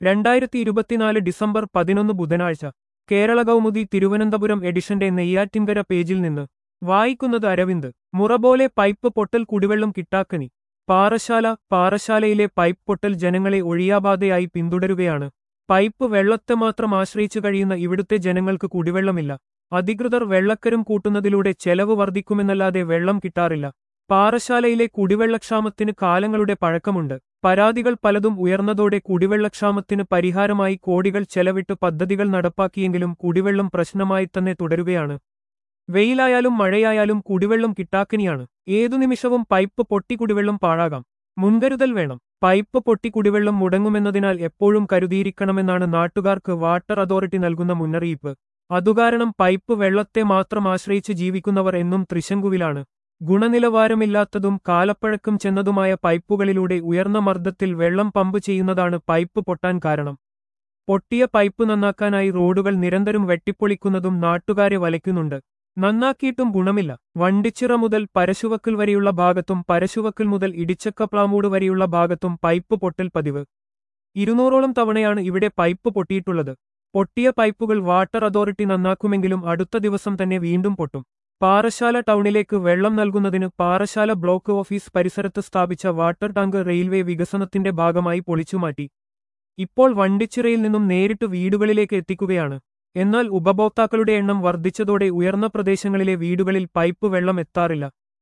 രണ്ടായിരത്തി ഇരുപത്തിനാല് ഡിസംബർ പതിനൊന്ന് ബുധനാഴ്ച കേരള കൗമുദി തിരുവനന്തപുരം എഡിഷന്റെ നെയ്യാറ്റിൻകര പേജിൽ നിന്ന് വായിക്കുന്നത് അരവിന്ദ് മുറ പോലെ പൈപ്പ് പൊട്ടൽ കുടിവെള്ളം കിട്ടാക്കനി പാറശാല പാറശാലയിലെ പൈപ്പ് പൊട്ടൽ ജനങ്ങളെ ഒഴിയാബാധയായി പിന്തുടരുകയാണ് പൈപ്പ് വെള്ളത്തെ മാത്രം ആശ്രയിച്ചു കഴിയുന്ന ഇവിടുത്തെ ജനങ്ങൾക്ക് കുടിവെള്ളമില്ല അധികൃതർ വെള്ളക്കരും കൂട്ടുന്നതിലൂടെ ചെലവ് വർദ്ധിക്കുമെന്നല്ലാതെ വെള്ളം കിട്ടാറില്ല പാറശാലയിലെ കുടിവെള്ളക്ഷാമത്തിന് കാലങ്ങളുടെ പഴക്കമുണ്ട് പരാതികൾ പലതും ഉയർന്നതോടെ കുടിവെള്ളക്ഷാമത്തിന് പരിഹാരമായി കോടികൾ ചെലവിട്ട് പദ്ധതികൾ നടപ്പാക്കിയെങ്കിലും കുടിവെള്ളം പ്രശ്നമായി തന്നെ തുടരുകയാണ് വെയിലായാലും മഴയായാലും കുടിവെള്ളം കിട്ടാക്കനിയാണ് ഏതു നിമിഷവും പൈപ്പ് പൊട്ടി കുടിവെള്ളം പാഴാകാം മുൻകരുതൽ വേണം പൈപ്പ് പൊട്ടി കുടിവെള്ളം മുടങ്ങുമെന്നതിനാൽ എപ്പോഴും കരുതിയിരിക്കണമെന്നാണ് നാട്ടുകാർക്ക് വാട്ടർ അതോറിറ്റി നൽകുന്ന മുന്നറിയിപ്പ് അതുകാരണം പൈപ്പ് വെള്ളത്തെ മാത്രം ആശ്രയിച്ച് ജീവിക്കുന്നവർ എന്നും ത്രിശങ്കുവിലാണ് ഗുണനിലവാരമില്ലാത്തതും കാലപ്പഴക്കം ചെന്നതുമായ പൈപ്പുകളിലൂടെ ഉയർന്ന മർദ്ദത്തിൽ വെള്ളം പമ്പ് ചെയ്യുന്നതാണ് പൈപ്പ് പൊട്ടാൻ കാരണം പൊട്ടിയ പൈപ്പ് നന്നാക്കാനായി റോഡുകൾ നിരന്തരം വെട്ടിപ്പൊളിക്കുന്നതും നാട്ടുകാരെ വലയ്ക്കുന്നുണ്ട് നന്നാക്കിയിട്ടും ഗുണമില്ല വണ്ടിച്ചിറ മുതൽ പരശുവക്കൽ വരെയുള്ള ഭാഗത്തും പരശുവക്കൽ മുതൽ ഇടിച്ചക്കപ്ലാമൂട് വരെയുള്ള ഭാഗത്തും പൈപ്പ് പൊട്ടൽ പതിവ് ഇരുന്നൂറോളം തവണയാണ് ഇവിടെ പൈപ്പ് പൊട്ടിയിട്ടുള്ളത് പൊട്ടിയ പൈപ്പുകൾ വാട്ടർ അതോറിറ്റി നന്നാക്കുമെങ്കിലും അടുത്ത ദിവസം തന്നെ വീണ്ടും പൊട്ടും പാറശാല ടൗണിലേക്ക് വെള്ളം നൽകുന്നതിന് പാറശാല ബ്ലോക്ക് ഓഫീസ് പരിസരത്ത് സ്ഥാപിച്ച വാട്ടർ ടാങ്ക് റെയിൽവേ വികസനത്തിന്റെ ഭാഗമായി പൊളിച്ചുമാറ്റി ഇപ്പോൾ വണ്ടിച്ചിറയിൽ നിന്നും നേരിട്ട് വീടുകളിലേക്ക് എത്തിക്കുകയാണ് എന്നാൽ ഉപഭോക്താക്കളുടെ എണ്ണം വർദ്ധിച്ചതോടെ ഉയർന്ന പ്രദേശങ്ങളിലെ വീടുകളിൽ പൈപ്പ് വെള്ളം എത്താറില്ല